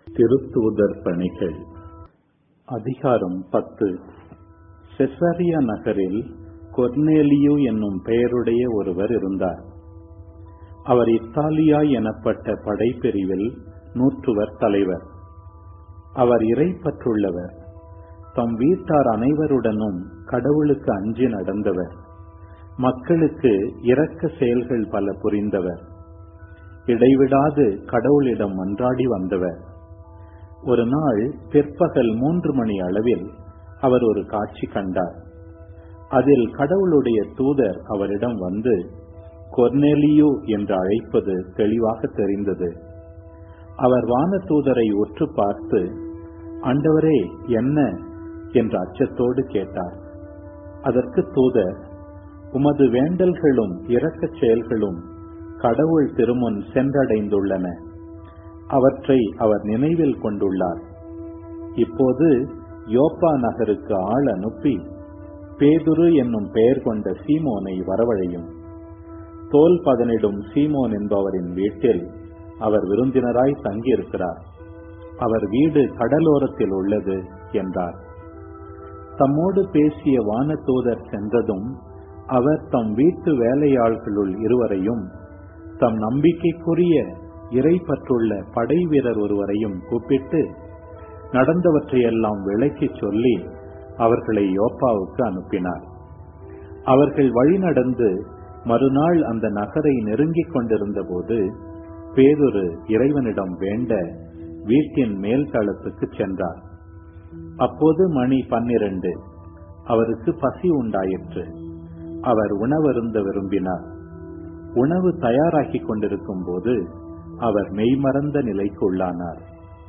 திருத்தூதர் பணிகள் அதிகாரம் பத்து செசரியா நகரில் கொர்னேலியு என்னும் பெயருடைய ஒருவர் இருந்தார் அவர் இத்தாலியா எனப்பட்ட படைப்பிரிவில் நூற்றுவர் தலைவர் அவர் இறைப்பற்றுள்ளவர் தம் வீட்டார் அனைவருடனும் கடவுளுக்கு அஞ்சி நடந்தவர் மக்களுக்கு இரக்க செயல்கள் பல புரிந்தவர் இடைவிடாது கடவுளிடம் மன்றாடி வந்தவர் ஒரு நாள் பிற்பகல் மூன்று மணி அளவில் அவர் ஒரு காட்சி கண்டார் அதில் கடவுளுடைய தூதர் அவரிடம் வந்து கொர்னேலியு என்று அழைப்பது தெளிவாக தெரிந்தது அவர் வான தூதரை உற்று பார்த்து ஆண்டவரே என்ன என்ற அச்சத்தோடு கேட்டார் அதற்கு தூதர் உமது வேண்டல்களும் இரக்கச் செயல்களும் கடவுள் திருமுன் சென்றடைந்துள்ளன அவற்றை அவர் நினைவில் கொண்டுள்ளார் இப்போது யோப்பா நகருக்கு ஆள் அனுப்பி பேதுரு என்னும் பெயர் கொண்ட சீமோனை வரவழையும் தோல் பதனிடும் சீமோன் என்பவரின் வீட்டில் அவர் விருந்தினராய் தங்கியிருக்கிறார் அவர் வீடு கடலோரத்தில் உள்ளது என்றார் தம்மோடு பேசிய வானதூதர் சென்றதும் அவர் தம் வீட்டு வேலையாள்களுள் இருவரையும் தம் நம்பிக்கைக்குரிய இறை பற்றுள்ள படை வீரர் ஒருவரையும் கூப்பிட்டு நடந்தவற்றையெல்லாம் விளக்கிச் சொல்லி அவர்களை யோப்பாவுக்கு அனுப்பினார் அவர்கள் வழிநடந்து மறுநாள் அந்த நகரை நெருங்கிக் கொண்டிருந்த போது பேதொரு இறைவனிடம் வேண்ட வீட்டின் மேல் தளத்துக்கு சென்றார் அப்போது மணி பன்னிரண்டு அவருக்கு பசி உண்டாயிற்று அவர் உணவருந்த விரும்பினார் உணவு தயாராகிக் கொண்டிருக்கும் போது அவர் மெய்மறந்த நிலைக்கு உள்ளானார்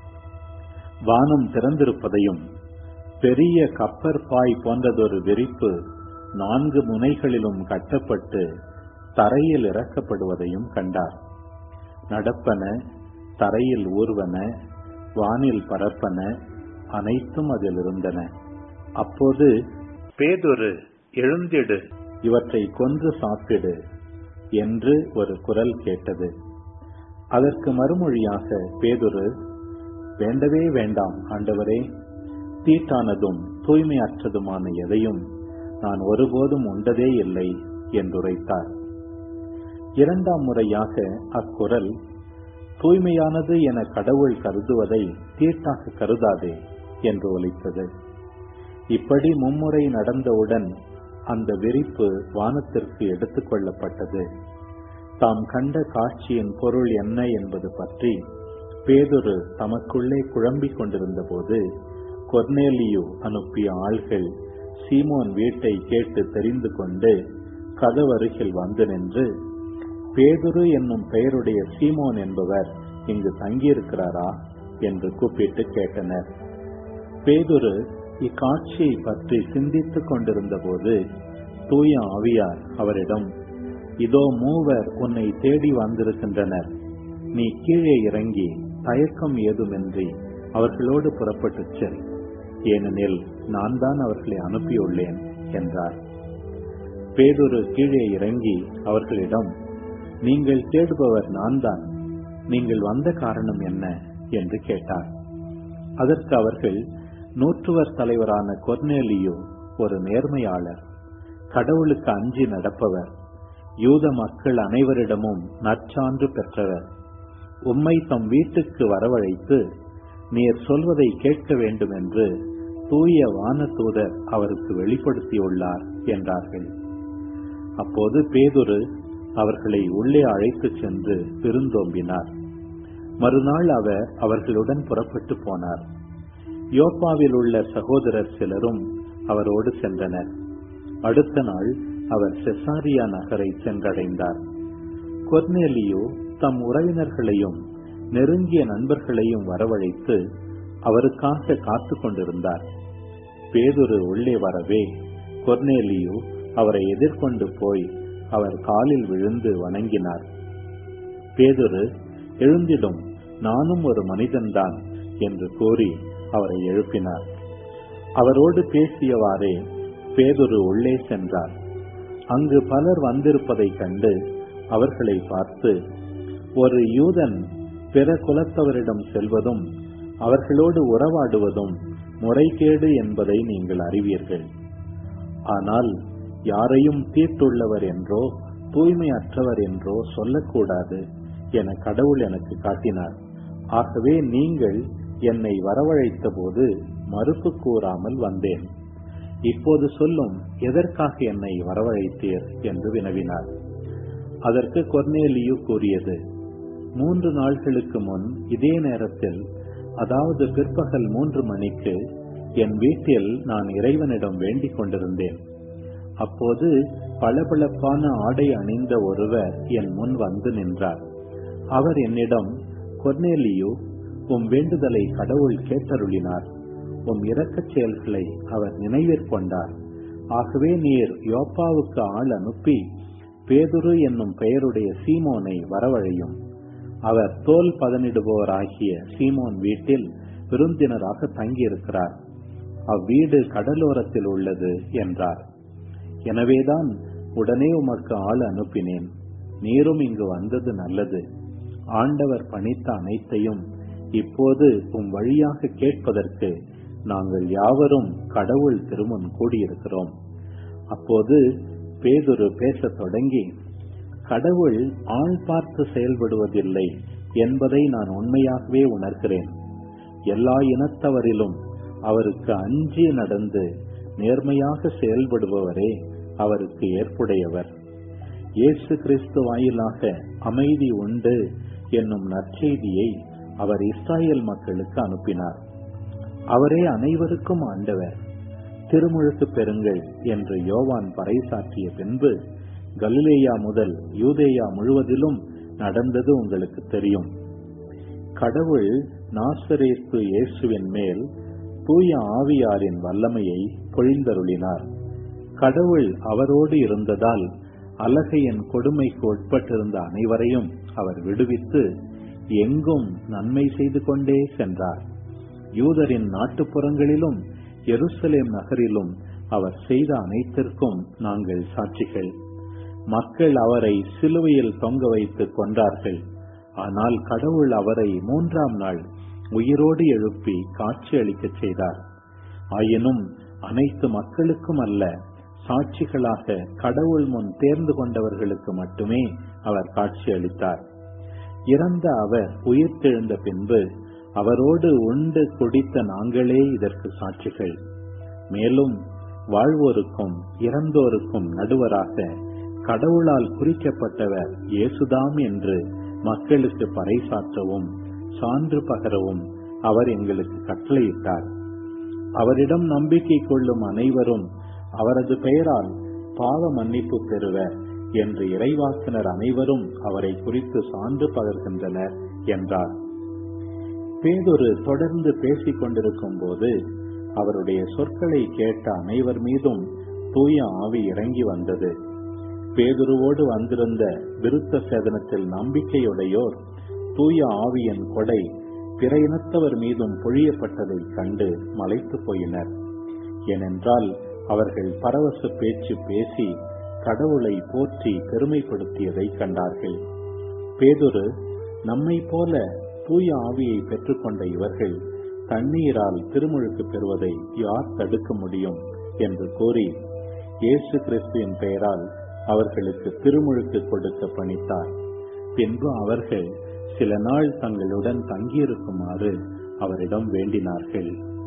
வானம் திறந்திருப்பதையும் பெரிய கப்பர் பாய் போன்றதொரு விரிப்பு நான்கு முனைகளிலும் கட்டப்பட்டு தரையில் இறக்கப்படுவதையும் கண்டார் நடப்பன தரையில் ஊர்வன வானில் பரப்பன அனைத்தும் அதில் இருந்தன அப்போது பேதொரு எழுந்திடு இவற்றை கொன்று சாப்பிடு என்று ஒரு குரல் கேட்டது அதற்கு மறுமொழியாக பேதுரு வேண்டவே வேண்டாம் ஆண்டவரே தீட்டானதும் தூய்மையற்றதுமான எதையும் நான் ஒருபோதும் உண்டதே இல்லை என்றுரைத்தார் இரண்டாம் முறையாக அக்குரல் தூய்மையானது என கடவுள் கருதுவதை தீட்டாக கருதாதே என்று ஒலித்தது இப்படி மும்முறை நடந்தவுடன் அந்த விரிப்பு வானத்திற்கு எடுத்துக் கொள்ளப்பட்டது தாம் கண்ட காட்சியின் பொருள் என்ன என்பது பற்றி பேதுரு தமக்குள்ளே குழம்பிக் கொண்டிருந்த போது கொர்னேலியு அனுப்பிய ஆள்கள் சீமோன் வீட்டை கேட்டு தெரிந்து கொண்டு கதவருகில் வந்து நின்று பேதுரு என்னும் பெயருடைய சீமோன் என்பவர் இங்கு தங்கியிருக்கிறாரா என்று கூப்பிட்டு கேட்டனர் பேதுரு இக்காட்சியை பற்றி சிந்தித்துக் கொண்டிருந்த போது தூய ஆவியார் அவரிடம் இதோ மூவர் உன்னை தேடி வந்திருக்கின்றனர் நீ கீழே இறங்கி தயக்கம் ஏதுமின்றி அவர்களோடு புறப்பட்டுச் செல் ஏனெனில் நான் தான் அவர்களை அனுப்பியுள்ளேன் என்றார் பேதொரு கீழே இறங்கி அவர்களிடம் நீங்கள் தேடுபவர் நான் தான் நீங்கள் வந்த காரணம் என்ன என்று கேட்டார் அதற்கு அவர்கள் நூற்றுவர் தலைவரான கொர்னேலியோ ஒரு நேர்மையாளர் கடவுளுக்கு அஞ்சி நடப்பவர் யூத மக்கள் அனைவரிடமும் நற்சான்று பெற்றவர் உம்மை தம் வீட்டுக்கு வரவழைத்து நீர் சொல்வதை கேட்க வேண்டும் என்று தூய வான தூதர் அவருக்கு வெளிப்படுத்தியுள்ளார் என்றார்கள் அப்போது பேதுரு அவர்களை உள்ளே அழைத்துச் சென்று விருந்தோம்பினார் மறுநாள் அவர் அவர்களுடன் புறப்பட்டு போனார் யோப்பாவில் உள்ள சகோதரர் சிலரும் அவரோடு சென்றனர் அடுத்த நாள் அவர் செசாரியா நகரை சென்றடைந்தார் கொர்னேலியோ தம் உறவினர்களையும் நெருங்கிய நண்பர்களையும் வரவழைத்து அவருக்காக காத்து கொண்டிருந்தார் பேதுரு உள்ளே வரவே கொர்னேலியோ அவரை எதிர்கொண்டு போய் அவர் காலில் விழுந்து வணங்கினார் பேதுரு எழுந்திடும் நானும் ஒரு மனிதன்தான் என்று கூறி அவரை எழுப்பினார் அவரோடு பேசியவாறே பேதுரு உள்ளே சென்றார் அங்கு பலர் வந்திருப்பதைக் கண்டு அவர்களை பார்த்து ஒரு யூதன் பிற குலத்தவரிடம் செல்வதும் அவர்களோடு உறவாடுவதும் முறைகேடு என்பதை நீங்கள் அறிவீர்கள் ஆனால் யாரையும் தீட்டுள்ளவர் என்றோ தூய்மையற்றவர் என்றோ சொல்லக்கூடாது என கடவுள் எனக்கு காட்டினார் ஆகவே நீங்கள் என்னை வரவழைத்த போது மறுப்பு கூறாமல் வந்தேன் இப்போது சொல்லும் எதற்காக என்னை வரவழைத்தீர் என்று வினவினார் அதற்கு கொர்னேலியு கூறியது மூன்று நாள்களுக்கு முன் இதே நேரத்தில் அதாவது பிற்பகல் மூன்று மணிக்கு என் வீட்டில் நான் இறைவனிடம் வேண்டிக் கொண்டிருந்தேன் அப்போது பளபளப்பான ஆடை அணிந்த ஒருவர் என் முன் வந்து நின்றார் அவர் என்னிடம் கொர்னேலியு உம் வேண்டுதலை கடவுள் கேட்டருளினார் உம் இரக்கச் செயல்களை அவர் நினைவிற்கொண்டார் ஆகவே நீர் யோப்பாவுக்கு ஆள் அனுப்பி பேதுரு என்னும் பெயருடைய சீமோனை வரவழையும் அவர் தோல் பதனிடுபவராகிய சீமோன் வீட்டில் விருந்தினராக தங்கியிருக்கிறார் அவ்வீடு கடலோரத்தில் உள்ளது என்றார் எனவேதான் உடனே உமக்கு ஆள் அனுப்பினேன் நீரும் இங்கு வந்தது நல்லது ஆண்டவர் பணித்த அனைத்தையும் இப்போது உம் வழியாக கேட்பதற்கு நாங்கள் யாவரும் கடவுள் திருமுன் கூடியிருக்கிறோம் அப்போது பேதுரு பேசத் தொடங்கி கடவுள் ஆள் பார்த்து செயல்படுவதில்லை என்பதை நான் உண்மையாகவே உணர்கிறேன் எல்லா இனத்தவரிலும் அவருக்கு அஞ்சி நடந்து நேர்மையாக செயல்படுபவரே அவருக்கு ஏற்புடையவர் இயேசு கிறிஸ்து வாயிலாக அமைதி உண்டு என்னும் நற்செய்தியை அவர் இஸ்ராயேல் மக்களுக்கு அனுப்பினார் அவரே அனைவருக்கும் ஆண்டவர் திருமுழுக்கு பெறுங்கள் என்று யோவான் பறைசாற்றிய பின்பு கலிலேயா முதல் யூதேயா முழுவதிலும் நடந்தது உங்களுக்கு தெரியும் கடவுள் நாசரேத்து இயேசுவின் மேல் தூய ஆவியாரின் வல்லமையை பொழிந்தருளினார் கடவுள் அவரோடு இருந்ததால் அலகையின் கொடுமைக்கு உட்பட்டிருந்த அனைவரையும் அவர் விடுவித்து எங்கும் நன்மை செய்து கொண்டே சென்றார் யூதரின் நாட்டுப்புறங்களிலும் எருசலேம் நகரிலும் அவர் செய்த அனைத்திற்கும் நாங்கள் சாட்சிகள் மக்கள் அவரை சிலுவையில் தொங்க வைத்து கொண்டார்கள் ஆனால் கடவுள் அவரை மூன்றாம் நாள் உயிரோடு எழுப்பி காட்சி அளிக்கச் செய்தார் ஆயினும் அனைத்து மக்களுக்கும் அல்ல சாட்சிகளாக கடவுள் முன் தேர்ந்து கொண்டவர்களுக்கு மட்டுமே அவர் காட்சி அளித்தார் இறந்த அவர் உயிர்த்தெழுந்த பின்பு அவரோடு உண்டு குடித்த நாங்களே இதற்கு சாட்சிகள் மேலும் வாழ்வோருக்கும் இறந்தோருக்கும் நடுவராக கடவுளால் குறிக்கப்பட்டவர் இயேசுதாம் என்று மக்களுக்கு பறைசாற்றவும் சான்று பகரவும் அவர் எங்களுக்கு கட்டளையிட்டார் அவரிடம் நம்பிக்கை கொள்ளும் அனைவரும் அவரது பெயரால் பாவ மன்னிப்பு பெறுவர் என்று இறைவாக்கினர் அனைவரும் அவரை குறித்து சான்று பகர்கின்றனர் என்றார் பேதொரு தொடர்ந்து பேசிக் கொண்டிருக்கும் போது அவருடைய சொற்களை கேட்ட அனைவர் மீதும் தூய ஆவி இறங்கி வந்தது பேதுருவோடு வந்திருந்த விருத்த சேதனத்தில் நம்பிக்கையுடையோர் தூய ஆவியின் கொடை பிற இனத்தவர் மீதும் பொழியப்பட்டதைக் கண்டு மலைத்து போயினர் ஏனென்றால் அவர்கள் பரவச பேச்சு பேசி கடவுளை போற்றி பெருமைப்படுத்தியதை கண்டார்கள் பேதுரு நம்மை போல தூய ஆவியை பெற்றுக்கொண்ட இவர்கள் தண்ணீரால் திருமுழுக்கு பெறுவதை யார் தடுக்க முடியும் என்று கூறி இயேசு கிறிஸ்துவின் பெயரால் அவர்களுக்கு திருமுழுக்கு கொடுக்க பணித்தார் பின்பு அவர்கள் சில நாள் தங்களுடன் தங்கியிருக்குமாறு அவரிடம் வேண்டினார்கள்